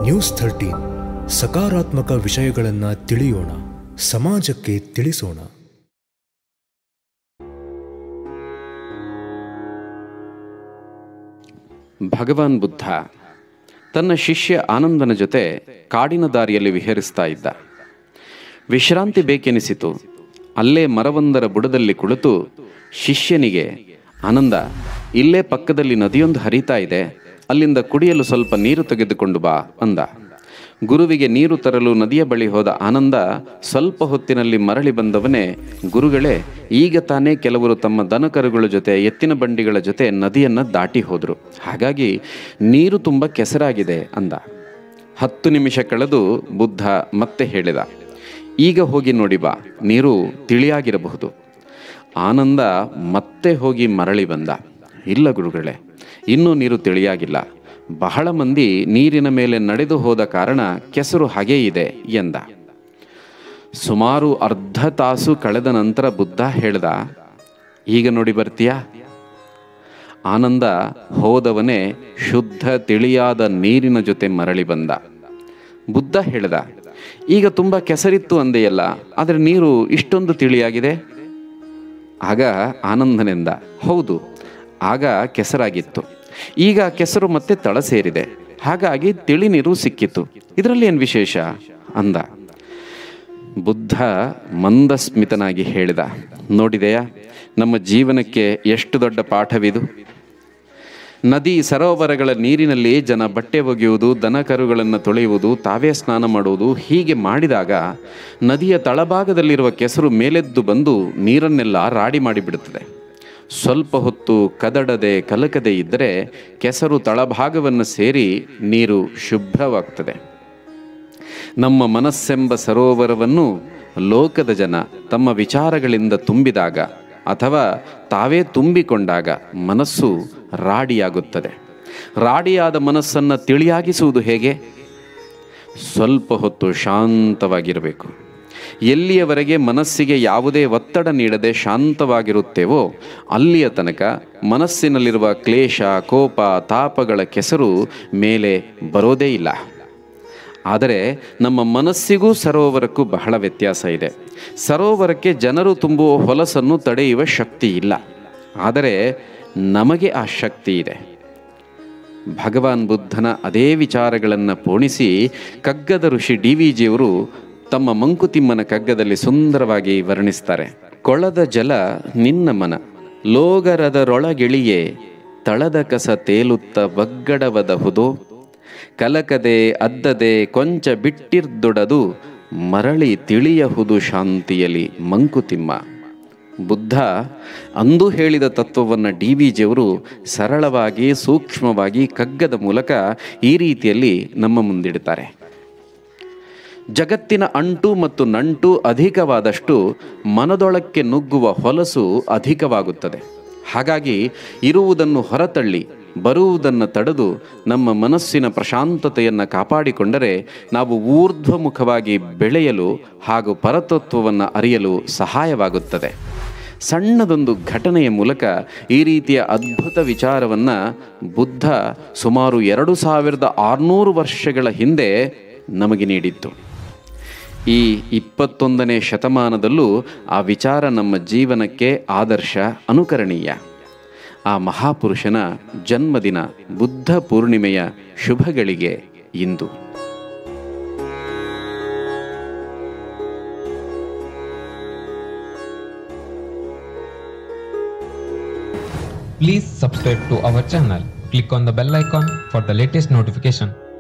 News thirteen ಸಕಾರಾತ್ಮಕ ವಿಷಯಗಳನ್ನು ತಿಳಿಯೋಣ ಸಮಾಜಕ್ಕೆ ತಿಳಿಸೋಣ ಭಗವಾನ್ ಬುದ್ಧ ತನ್ನ ಶಿಷ್ಯ ಆನಂದನ ಜೊತೆ ಕಾಡಿನ ದಾರಿಯಲ್ಲಿ ವಿಹರಿಸ್ತಾ ಇದ್ದ ವಿಶ್ರಾಂತಿ ಬೇಕೆನಿಸಿತು ಅಲ್ಲೇ ಮರವೊಂದರ ಬುಡದಲ್ಲಿ ಕುಳಿತು ಶಿಷ್ಯನಿಗೆ ಆನಂದ ಇಲ್ಲೇ ಪಕ್ಕದಲ್ಲಿ ನದಿಯೊಂದು ಹರಿತಾ ಇದೆ ಅಲ್ಲಿಂದ ಕುಡಿಯಲು ಸ್ವಲ್ಪ ನೀರು ತೆಗೆದುಕೊಂಡು ಬಾ ಅಂದ ಗುರುವಿಗೆ ನೀರು ತರಲು ನದಿಯ ಬಳಿ ಹೋದ ಆನಂದ ಸ್ವಲ್ಪ ಹೊತ್ತಿನಲ್ಲಿ ಮರಳಿ ಬಂದವನೇ ಗುರುಗಳೇ ಈಗ ತಾನೇ ಕೆಲವರು ತಮ್ಮ ದನಕರುಗಳ ಜೊತೆ ಎತ್ತಿನ ಬಂಡಿಗಳ ಜೊತೆ ನದಿಯನ್ನು ದಾಟಿ ಹೋದರು ಹಾಗಾಗಿ ನೀರು ತುಂಬ ಕೆಸರಾಗಿದೆ ಅಂದ ಹತ್ತು ನಿಮಿಷ ಕಳೆದು ಬುದ್ಧ ಮತ್ತೆ ಹೇಳಿದ ಈಗ ಹೋಗಿ ನೋಡಿ ಬಾ ನೀರು ತಿಳಿಯಾಗಿರಬಹುದು ಆನಂದ ಮತ್ತೆ ಹೋಗಿ ಮರಳಿ ಬಂದ ಇಲ್ಲ ಗುರುಗಳೇ ಇನ್ನೂ ನೀರು ತಿಳಿಯಾಗಿಲ್ಲ ಬಹಳ ಮಂದಿ ನೀರಿನ ಮೇಲೆ ನಡೆದು ಹೋದ ಕಾರಣ ಕೆಸರು ಹಾಗೇ ಇದೆ ಎಂದ ಸುಮಾರು ಅರ್ಧ ತಾಸು ಕಳೆದ ನಂತರ ಬುದ್ಧ ಹೇಳ್ದ ಈಗ ನೋಡಿ ಬರ್ತೀಯಾ ಆನಂದ ಹೋದವನೇ ಶುದ್ಧ ತಿಳಿಯಾದ ನೀರಿನ ಜೊತೆ ಮರಳಿ ಬಂದ ಬುದ್ಧ ಹೇಳ್ದ ಈಗ ತುಂಬ ಕೆಸರಿತ್ತು ಅಂದೆಯಲ್ಲ ಆದರೆ ನೀರು ಇಷ್ಟೊಂದು ತಿಳಿಯಾಗಿದೆ ಆಗ ಆನಂದನೆಂದ ಹೌದು ಆಗ ಕೆಸರಾಗಿತ್ತು ಈಗ ಕೆಸರು ಮತ್ತೆ ತಳ ಸೇರಿದೆ ಹಾಗಾಗಿ ತಿಳಿ ನೀರು ಸಿಕ್ಕಿತು ಇದರಲ್ಲಿ ಏನು ವಿಶೇಷ ಅಂದ ಬುದ್ಧ ಮಂದಸ್ಮಿತನಾಗಿ ಹೇಳಿದ ನೋಡಿದೆಯಾ ನಮ್ಮ ಜೀವನಕ್ಕೆ ಎಷ್ಟು ದೊಡ್ಡ ಪಾಠವಿದು ನದಿ ಸರೋವರಗಳ ನೀರಿನಲ್ಲಿ ಜನ ಬಟ್ಟೆ ಒಗೆಯುವುದು ದನ ಕರುಗಳನ್ನು ತೊಳೆಯುವುದು ತಾವೇ ಸ್ನಾನ ಮಾಡುವುದು ಹೀಗೆ ಮಾಡಿದಾಗ ನದಿಯ ತಳಭಾಗದಲ್ಲಿರುವ ಕೆಸರು ಮೇಲೆದ್ದು ಬಂದು ನೀರನ್ನೆಲ್ಲ ರಾಡಿ ಮಾಡಿಬಿಡುತ್ತದೆ ಸ್ವಲ್ಪ ಹೊತ್ತು ಕದಡದೆ ಕಲಕದೆ ಇದ್ದರೆ ಕೆಸರು ತಳಭಾಗವನ್ನು ಸೇರಿ ನೀರು ಶುಭ್ರವಾಗ್ತದೆ ನಮ್ಮ ಮನಸ್ಸೆಂಬ ಸರೋವರವನ್ನು ಲೋಕದ ಜನ ತಮ್ಮ ವಿಚಾರಗಳಿಂದ ತುಂಬಿದಾಗ ಅಥವಾ ತಾವೇ ತುಂಬಿಕೊಂಡಾಗ ಮನಸ್ಸು ರಾಡಿಯಾಗುತ್ತದೆ ರಾಡಿಯಾದ ಮನಸ್ಸನ್ನು ತಿಳಿಯಾಗಿಸುವುದು ಹೇಗೆ ಸ್ವಲ್ಪ ಹೊತ್ತು ಶಾಂತವಾಗಿರಬೇಕು ಎಲ್ಲಿಯವರೆಗೆ ಮನಸ್ಸಿಗೆ ಯಾವುದೇ ಒತ್ತಡ ನೀಡದೆ ಶಾಂತವಾಗಿರುತ್ತೇವೋ ಅಲ್ಲಿಯ ತನಕ ಮನಸ್ಸಿನಲ್ಲಿರುವ ಕ್ಲೇಶ ಕೋಪ ತಾಪಗಳ ಕೆಸರು ಮೇಲೆ ಬರೋದೇ ಇಲ್ಲ ಆದರೆ ನಮ್ಮ ಮನಸ್ಸಿಗೂ ಸರೋವರಕ್ಕೂ ಬಹಳ ವ್ಯತ್ಯಾಸ ಇದೆ ಸರೋವರಕ್ಕೆ ಜನರು ತುಂಬುವ ಹೊಲಸನ್ನು ತಡೆಯುವ ಶಕ್ತಿ ಇಲ್ಲ ಆದರೆ ನಮಗೆ ಆ ಶಕ್ತಿ ಇದೆ ಭಗವಾನ್ ಬುದ್ಧನ ಅದೇ ವಿಚಾರಗಳನ್ನು ಪೋಣಿಸಿ ಕಗ್ಗದ ಋಷಿ ಡಿ ವಿ ಜಿಯವರು ತಮ್ಮ ಮಂಕುತಿಮ್ಮನ ಕಗ್ಗದಲ್ಲಿ ಸುಂದರವಾಗಿ ವರ್ಣಿಸ್ತಾರೆ ಕೊಳದ ಜಲ ನಿನ್ನ ಮನ ಲೋಗರದರೊಳಗಿಳಿಯೇ ತಳದ ಕಸ ತೇಲುತ್ತ ಬಗ್ಗಡವದಹುದೋ ಕಲಕದೆ ಅದ್ದದೆ ಕೊಂಚ ಬಿಟ್ಟಿರ್ದೊಡದು ಮರಳಿ ತಿಳಿಯಹುದು ಶಾಂತಿಯಲಿ ಮಂಕುತಿಮ್ಮ ಬುದ್ಧ ಅಂದು ಹೇಳಿದ ತತ್ವವನ್ನು ಡಿ ವಿ ಜಿಯವರು ಸರಳವಾಗಿ ಸೂಕ್ಷ್ಮವಾಗಿ ಕಗ್ಗದ ಮೂಲಕ ಈ ರೀತಿಯಲ್ಲಿ ನಮ್ಮ ಮುಂದಿಡುತ್ತಾರೆ ಜಗತ್ತಿನ ಅಂಟು ಮತ್ತು ನಂಟು ಅಧಿಕವಾದಷ್ಟು ಮನದೊಳಕ್ಕೆ ನುಗ್ಗುವ ಹೊಲಸು ಅಧಿಕವಾಗುತ್ತದೆ ಹಾಗಾಗಿ ಇರುವುದನ್ನು ಹೊರತಳ್ಳಿ ಬರುವುದನ್ನು ತಡೆದು ನಮ್ಮ ಮನಸ್ಸಿನ ಪ್ರಶಾಂತತೆಯನ್ನು ಕಾಪಾಡಿಕೊಂಡರೆ ನಾವು ಊರ್ಧ್ವಮುಖವಾಗಿ ಬೆಳೆಯಲು ಹಾಗೂ ಪರತತ್ವವನ್ನು ಅರಿಯಲು ಸಹಾಯವಾಗುತ್ತದೆ ಸಣ್ಣದೊಂದು ಘಟನೆಯ ಮೂಲಕ ಈ ರೀತಿಯ ಅದ್ಭುತ ವಿಚಾರವನ್ನು ಬುದ್ಧ ಸುಮಾರು ಎರಡು ಸಾವಿರದ ಆರುನೂರು ವರ್ಷಗಳ ಹಿಂದೆ ನಮಗೆ ನೀಡಿತ್ತು ಈ ಇಪ್ಪತ್ತೊಂದನೇ ಶತಮಾನದಲ್ಲೂ ಆ ವಿಚಾರ ನಮ್ಮ ಜೀವನಕ್ಕೆ ಆದರ್ಶ ಅನುಕರಣೀಯ ಆ ಮಹಾಪುರುಷನ ಜನ್ಮದಿನ ಬುದ್ಧ ಪೂರ್ಣಿಮೆಯ ಶುಭಗಳಿಗೆ ಇಂದು Please subscribe to our channel. Click on the bell icon for the latest notification.